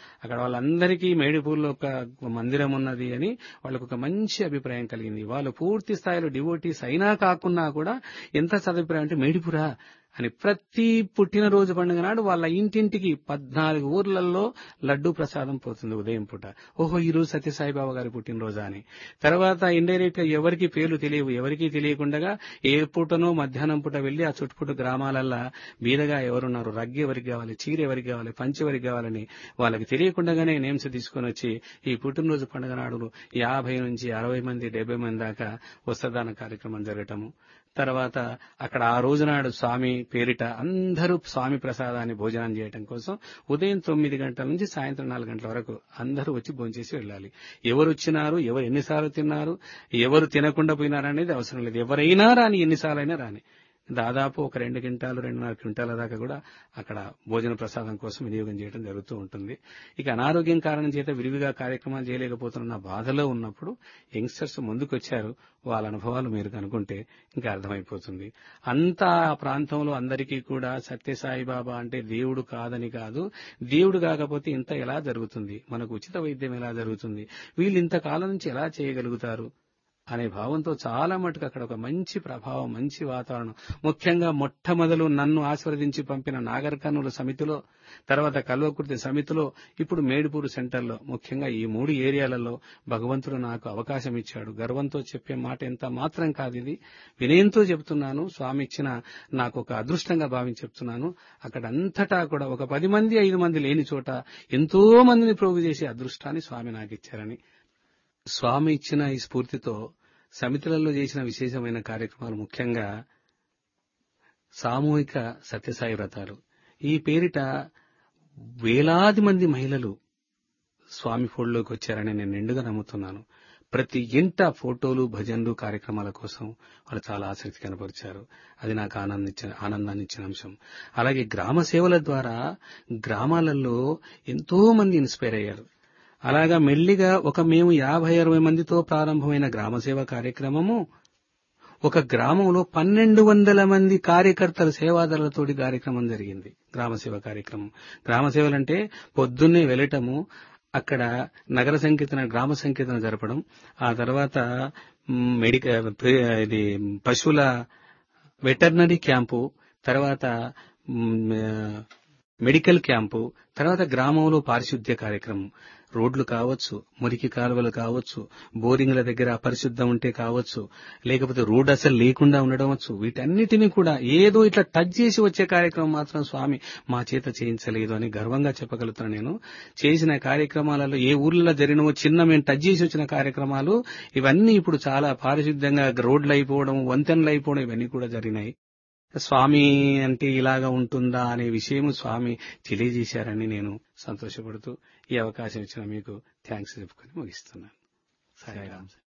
అక్కడ వాళ్ళందరికీ మేడిపూర్లో ఒక మందిరం ఉన్నది అని వాళ్ళకు ఒక మంచి అభిప్రాయం కలిగింది వాళ్ళు పూర్తి స్థాయిలో డివోటీస్ అయినా కాకున్నా కూడా ఎంత సదభిప్రాయం అంటే మేడిపురా అని ప్రతి పుట్టినరోజు పండుగ నాడు వాళ్ళ ఇంటింటికి పద్నాలుగు ఊర్లలో లడ్డూ ప్రసాదం పోతుంది ఉదయం పూట ఓహో ఈ రోజు సత్యసాయిబాబా గారి పుట్టినరోజా అని తర్వాత ఇండైరెక్ట్ గా ఎవరికి పేర్లు తెలియవు ఎవరికీ తెలియకుండా ఏ పూటనో మధ్యాహ్నం పూట వెళ్లి ఆ చుట్టుపుట్టు గ్రామాలల్లా బీదగా ఎవరున్నారు రగ్గు ఎవరికి కావాలి చీర ఎవరికి కావాలి పంచి ఎవరికి కావాలని వాళ్ళకి తెలియకుండానే నేమ్స్ తీసుకొని వచ్చి ఈ పుట్టినరోజు పండుగ నాడు యాభై నుంచి అరవై మంది డెబ్బై మంది దాకా వస్త్రదాన కార్యక్రమం జరగటము తర్వాత అక్కడ ఆ రోజునాడు స్వామి పేరిట అందరూ స్వామి ప్రసాదాన్ని భోజనం చేయటం కోసం ఉదయం తొమ్మిది గంటల నుంచి సాయంత్రం నాలుగు గంటల వరకు అందరూ వచ్చి భోంచేసి వెళ్ళాలి ఎవరు వచ్చినారు ఎవరు ఎన్నిసార్లు తిన్నారు ఎవరు తినకుండా పోయినారు అనేది అవసరం లేదు ఎవరైనా రాని ఎన్నిసార్లైనా రాని దాదాపు ఒక రెండు క్వింటాలు రెండున్నర క్వింటాల దాకా కూడా అక్కడ భోజన ప్రసాదం కోసం వినియోగం చేయడం జరుగుతూ ఉంటుంది ఇక అనారోగ్యం కారణం చేత విరివిగా కార్యక్రమాలు చేయలేకపోతున్న బాధలో ఉన్నప్పుడు యంగ్స్టర్స్ ముందుకు వచ్చారు వాళ్ళ అనుభవాలు మీరు కనుక్కుంటే ఇంకా అర్థమైపోతుంది అంతా ఆ ప్రాంతంలో అందరికీ కూడా సత్యసాయి బాబా అంటే దేవుడు కాదని కాదు దేవుడు కాకపోతే ఇంత ఎలా జరుగుతుంది మనకు ఉచిత వైద్యం ఎలా జరుగుతుంది వీళ్ళు ఇంతకాలం నుంచి ఎలా చేయగలుగుతారు అనే భావంతో చాలా మటుకు అక్కడ ఒక మంచి ప్రభావం మంచి వాతావరణం ముఖ్యంగా మొట్టమొదలు నన్ను ఆశీర్వదించి పంపిన నాగర్ కర్నూలు సమితిలో తర్వాత కల్వకుర్తి సమితిలో ఇప్పుడు మేడిపూరు సెంటర్లో ముఖ్యంగా ఈ మూడు ఏరియాలలో భగవంతుడు నాకు అవకాశం ఇచ్చాడు గర్వంతో చెప్పే మాట ఎంత మాత్రం కాదు ఇది వినయంతో చెప్తున్నాను స్వామి ఇచ్చిన నాకు ఒక అదృష్టంగా భావించి చెప్తున్నాను అక్కడ అంతటా కూడా ఒక పది మంది ఐదు మంది లేని చోట ఎంతో మందిని ప్రోగు చేసే అదృష్టాన్ని స్వామి నాకు ఇచ్చారని స్వామి ఇచ్చిన ఈ స్ఫూర్తితో సమితులలో చేసిన విశేషమైన కార్యక్రమాలు ముఖ్యంగా సామూహిక సత్యసాయి వ్రతాలు ఈ పేరిట వేలాది మంది మహిళలు స్వామి ఫోల్డ్లోకి వచ్చారని నేను నిండుగా నమ్ముతున్నాను ప్రతి ఇంట ఫోటోలు భజనలు కార్యక్రమాల కోసం వాళ్ళు చాలా ఆసక్తి కనపరిచారు అది నాకు ఆనందించిన ఆనందాన్ని ఇచ్చిన అంశం అలాగే గ్రామ సేవల ద్వారా గ్రామాలలో ఎంతో మంది ఇన్స్పైర్ అయ్యారు అలాగా మెల్లిగా ఒక మేము యాభై అరవై మందితో ప్రారంభమైన గ్రామసేవ కార్యక్రమము ఒక గ్రామంలో పన్నెండు వందల మంది కార్యకర్తల సేవాదారులతోటి కార్యక్రమం జరిగింది గ్రామసేవ కార్యక్రమం గ్రామసేవలంటే పొద్దున్నే వెళ్ళటము అక్కడ నగర సంకీర్తన గ్రామ సంకీర్తన జరపడం ఆ తర్వాత మెడికల్ ఇది పశువుల వెటర్నరీ క్యాంపు తర్వాత మెడికల్ క్యాంపు తర్వాత గ్రామంలో పారిశుద్ధ్య కార్యక్రమం రోడ్లు కావచ్చు మురికి కాలువలు కావచ్చు బోరింగ్ల దగ్గర అపరిశుద్ధం ఉంటే కావచ్చు లేకపోతే రోడ్ అసలు లేకుండా ఉండడవచ్చు వీటన్నిటిని కూడా ఏదో ఇట్లా టచ్ చేసి వచ్చే కార్యక్రమం మాత్రం స్వామి మా చేత చేయించలేదు అని గర్వంగా చెప్పగలుగుతాను నేను చేసిన కార్యక్రమాలలో ఏ ఊర్లలో జరిగినవో చిన్న మేము టచ్ చేసి వచ్చిన కార్యక్రమాలు ఇవన్నీ ఇప్పుడు చాలా పారిశుద్ధ్యంగా రోడ్లు అయిపోవడం వంతెనలు అయిపోవడం ఇవన్నీ కూడా జరిగినాయి స్వామి అంటే ఇలాగా ఉంటుందా అనే విషయం స్వామి తెలియజేశారని నేను సంతోషపడుతూ ఈ అవకాశం ఇచ్చిన మీకు థ్యాంక్స్ చెప్పుకొని ముగిస్తున్నాను సాయిరామ్